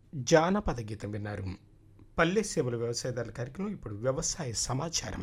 జానపద గీతం విన్నారు పల్లె సేవల వ్యవసాయదారుల కార్యక్రమం ఇప్పుడు వ్యవసాయ సమాచారం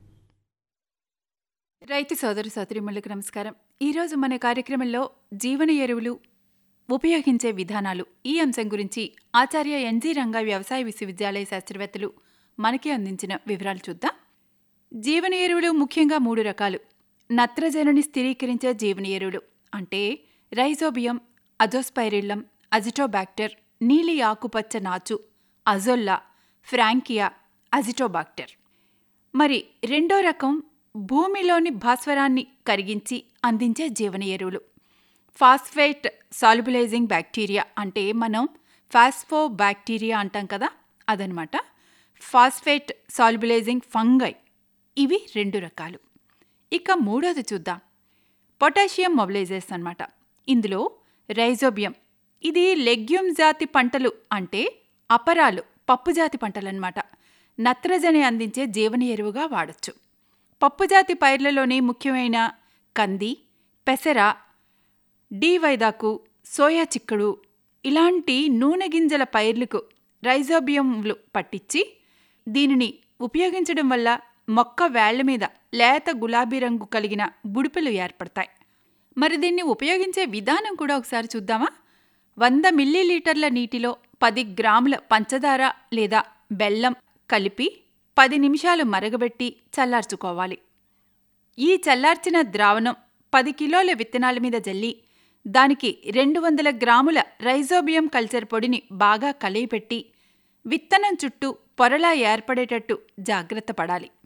రైతు సోదరు సోదరిమణులకు నమస్కారం ఈరోజు మన కార్యక్రమంలో జీవన ఎరువులు ఉపయోగించే విధానాలు ఈ అంశం గురించి ఆచార్య ఎన్జీ రంగా వ్యవసాయ విశ్వవిద్యాలయ శాస్త్రవేత్తలు మనకి అందించిన వివరాలు చూద్దాం జీవన ఎరువులు ముఖ్యంగా మూడు రకాలు నత్రజనిని స్థిరీకరించే జీవన ఎరువులు అంటే రైజోబియం అజోస్పైరిల్లం అజిటోబాక్టర్ నీలి ఆకుపచ్చ నాచు అజొల్లా ఫ్రాంకియా అజిటోబాక్టర్ మరి రెండో రకం భూమిలోని భాస్వరాన్ని కరిగించి అందించే జీవన ఎరువులు ఫాస్ఫేట్ సాల్బులైజింగ్ బ్యాక్టీరియా అంటే మనం ఫాస్ఫో బ్యాక్టీరియా అంటాం కదా అదనమాట ఫాస్ఫేట్ సాల్బులైజింగ్ ఫంగై ఇవి రెండు రకాలు ఇక మూడోది చూద్దాం పొటాషియం మొబిలైజర్స్ అన్నమాట ఇందులో రైజోబియం ఇది లెగ్యూమ్ జాతి పంటలు అంటే అపరాలు పప్పు జాతి పంటలన్నమాట నత్రజని అందించే జీవన ఎరువుగా వాడచ్చు పప్పుజాతి పైర్లలోని ముఖ్యమైన కంది పెసర డీవైదాకు సోయా చిక్కుడు ఇలాంటి నూనె గింజల పైర్లకు రైజోబియంలు పట్టించి దీనిని ఉపయోగించడం వల్ల మొక్క వేళ్ల మీద లేత గులాబీ రంగు కలిగిన బుడిపెలు ఏర్పడతాయి మరి దీన్ని ఉపయోగించే విధానం కూడా ఒకసారి చూద్దామా వంద మిల్లీలీటర్ల నీటిలో పది గ్రాముల పంచదార లేదా బెల్లం కలిపి పది నిమిషాలు మరగబెట్టి చల్లార్చుకోవాలి ఈ చల్లార్చిన ద్రావణం పది కిలోల విత్తనాల మీద జల్లి దానికి రెండు వందల గ్రాముల రైజోబియం కల్చర్ పొడిని బాగా కలియపెట్టి విత్తనం చుట్టూ పొరలా ఏర్పడేటట్టు జాగ్రత్త పడాలి